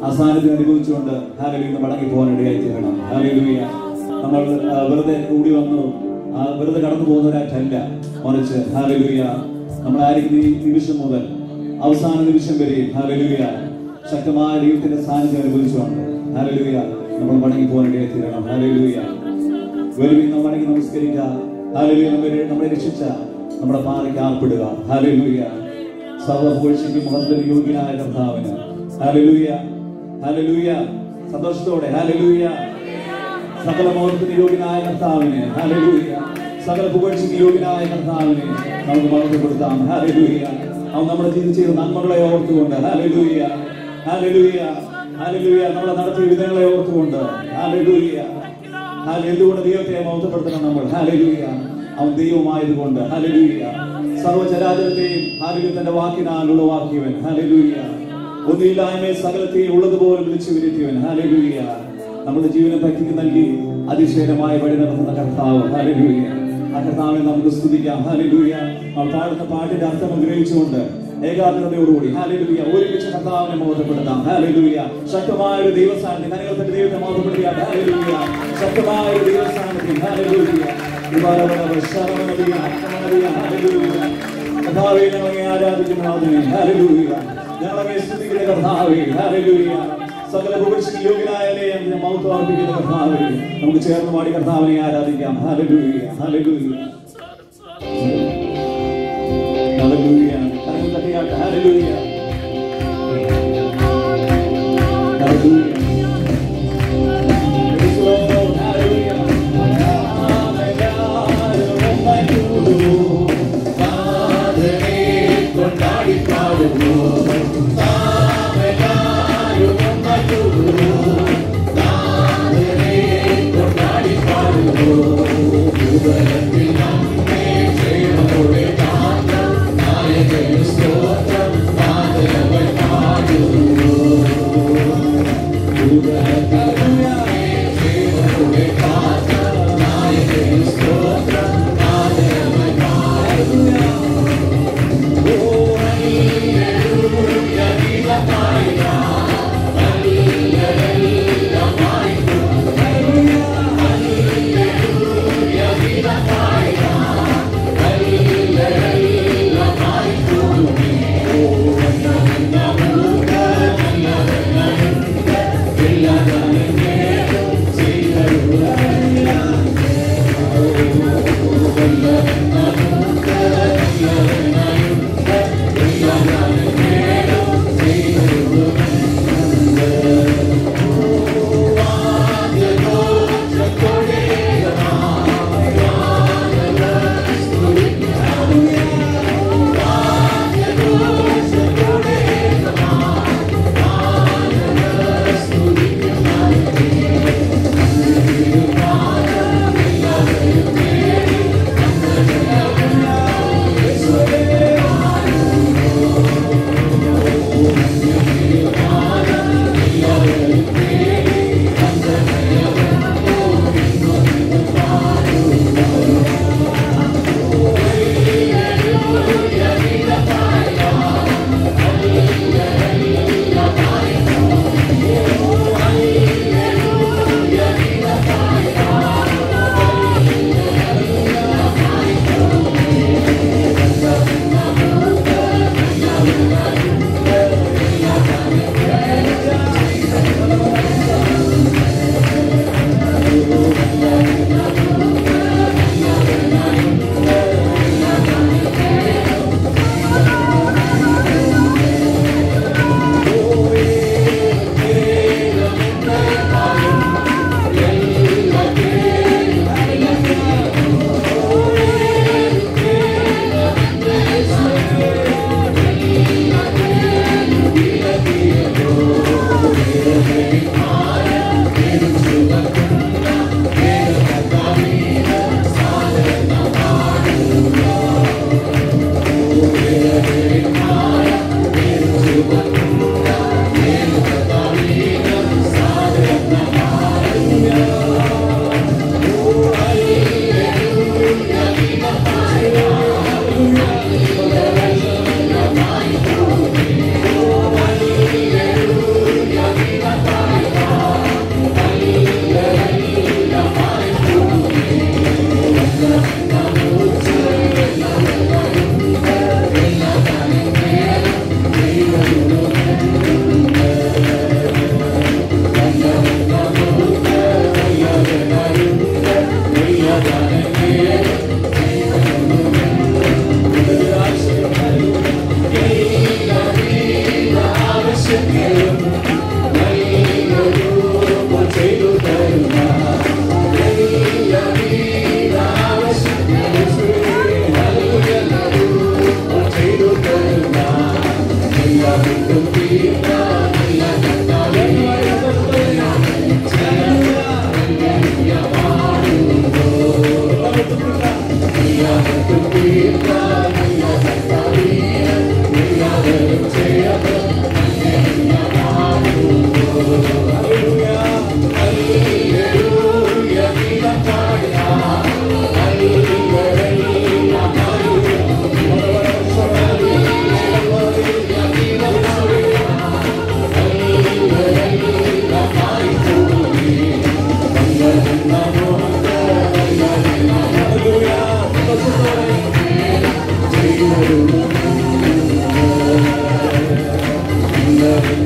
ആ സാന്നിധ്യം അനുഭവിച്ചുകൊണ്ട് ഹാലലൂയ മടങ്ങി പോകാൻ ഇടയായി തീരണം ഹാലലൂയ നമ്മൾ ആ, വെറുതെ കൂടി വന്നു ആ, വെറുതെ കടന്നു പോകുന്നവരായിട്ടല്ല മറിച്ച് ഹാലലൂയ നമ്മൾ ആയിരിക്കുന്ന ഈ നിമിഷം മുതൽ അവസാന നിമിഷം വരെയും ഹാലലൂയ ശക്തമായ ദൈവത്തിന്റെ സാന്നിധ്യം അനുഭവിച്ചുകൊണ്ട് ഹാലലൂയ നമ്മൾ മടങ്ങി പോകാൻ ഇടയായി തീരണം ഹാലലൂയ വരുവിൽ നാം വണങ്ങി നമസ്കരിക്കുക ഹാലലൂയ നമ്മെ നമ്മളെ രക്ഷിച്ച നമ്മുടെ പാറയ്ക്ക് ആർപ്പിടുക ഹാലലൂയ സർവപുകഴ്ചയ്ക്ക് മഹത്വ യോഗ്യനായ കർത്താവിന് ഹാലലൂയ ഹാലലൂയ സന്തോഷത്തോടെ ഹാലലൂയ സകല മഹത്വത്തിന് യോഗ്യനായ കർത്താവിന് ഹാലലൂയ സകല പുകഴ്ചയ്ക്ക് യോഗ്യനായ കർത്താവിനെ നമുക്ക് മഹത്വപ്പെടുത്താം ഹാലലൂയ അവൻ നമ്മുടെ ജീവിതം ചെയ്ത നന്മകളെ ഓർത്തുകൊണ്ട് ഹാലലൂയ ഹാലലൂയ ഹാലലൂയ നമ്മളെ നടത്തിയ വിധങ്ങളെ ഓർത്തുകൊണ്ട് ഹാലലൂയ ഹാല എന്തുകൊണ്ട് ദൈവത്തെ മഹത്വപ്പെടുത്തണം നമ്മൾ ഹാലലൂയ അവൻ ദൈവമായതുകൊണ്ട് ഹാലലൂയ സർവചരാചരത്തെയും ഹാലലൂയ തന്റെ വാക്കിനാൽ ഉളവാക്കിയവൻ ഹാലലൂയ ഒന്നില്ലായ്മയെ സകലത്തെയും ഉള്ളതുപോലെ വിളിച്ചു വരുത്തിയവൻ ഹാലലൂയ നമ്മുടെ ജീവനെ പറ്റിക്ക് നൽകി അതിശയമായ വഴി നടത്തുന്ന കർത്താവ് ഹാലലൂയ ആ കർത്താവിനെ നമുക്ക് സ്തുതിക്കാം ഹാലലൂയ നമ്മൾ പാടുന്ന പാട്ടിന്റെ അർത്ഥം ഗ്രഹിച്ചുകൊണ്ട് ഏകാഗ്രതയോടുകൂടി ഹാലലൂയ ഒരുമിച്ച് കർത്താവിനെ മഹത്വപ്പെടുത്താം ഹാലലൂയ ശക്തമായ ഒരു ദൈവസാന്നിധ്യം കനകത്തിന്റെ ദൈവത്തെ മഹത്വപ്പെടുത്തിയ ഹാലലൂയ ശക്തമായ ഒരു ദൈവസാന്നിധ്യം ഹാലലൂയ കർത്താവെ ഞങ്ങളെ ആരാധിക്കുന്ന അതിനെ ഹാലലൂയ ഞങ്ങളെ സ്തുതിക്കുന്ന കർത്താവെ ഹാലലൂയ സകല പുകഴ്ചയ്ക്ക് യോഗ്യനായ ഞങ്ങളെ മൗത്ത് അർപ്പിക്കുന്ന കർത്താവെ നമുക്ക് ചേർന്ന് പാടി കർത്താവിനെ ആരാധിക്കാം ഹാലലൂയ ഹാലലൂയ ഹാലലൂയ കരങ്ങൾ തട്ടിയാട്ടെ hallelujah hallelujah Praise the Lord. Hallelujah. ും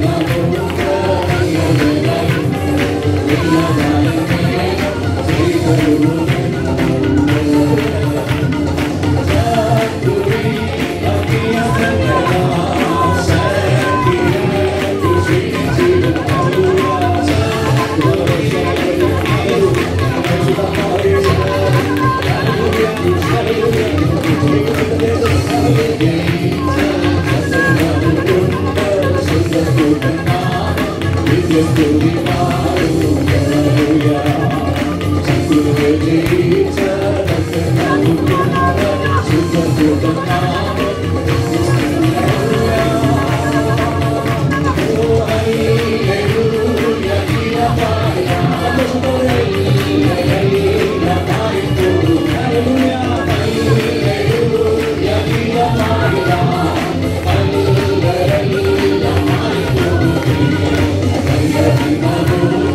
Hallelujah.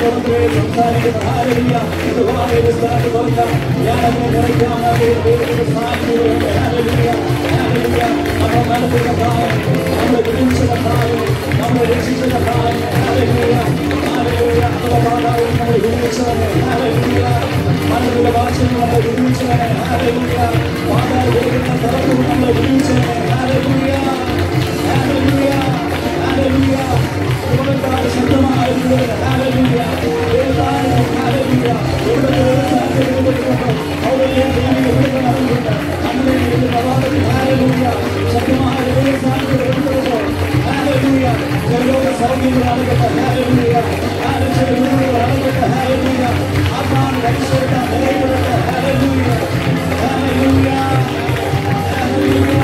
പുറത്തേ സംസാരിക്കുന്ന ഹാലലിയ ദുബായിലെ സ്ഥലത്ത് പറഞ്ഞ ഞാൻ അതിനെ നിറയ്ക്കാൻ വേണ്ടി ദൈവത്തിന്റെ സാന്നിധ്യമുണ്ട് ഹാലലിയ ഹാലലിയ നമ്മൾ നടത്തുന്ന കാര്യം നമ്മൾ വിളിച്ച കാര്യം നമ്മൾ രക്ഷിച്ച കാര്യം ഹാലലിയ ഹാലലിയ അഥവാതാവും നമ്മൾ വിളിച്ചവനെ ഹാലലിയ മനസ്സിലെ ഭാഷയിൽ നമ്മൾ വിളിച്ചവനെ ഹാലലിയ മാതാവ് ദൈവത്തിന്റെ തലത്തിൽ നമ്മൾ വിളിച്ചവനെ ഹാലലിയ ഹാലലിയ ഹാലലിയ ഇവരെക്കാൾ ശക്തമായിട്ടുള്ള ഹാലലിയ ഏതാനും ഹാലലിയ ഇവിടെ അവരെ ദൈവം ഇവിടെ നടന്നിട്ടുണ്ട് അങ്ങനെ ഇത് പ്രഭാതത്തിൽ ഹാലലിയ ശക്തമായ ദൈവ സാന്നിധ്യം എടുത്തപ്പോൾ ഹാലലിയ ചെറിയ സൗഖ്യങ്ങൾ നടക്കട്ടെ ഹാലലിയ ഹാലലിയ നടക്കട്ടെ ഹാലലിയ ആത്മാവ് രക്ഷപ്പെടാൻ നിലയിലെടുത്ത് ഹാലലിയ ഹാലലിയ ഹാലലിയ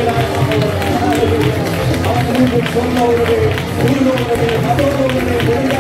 ൂടെ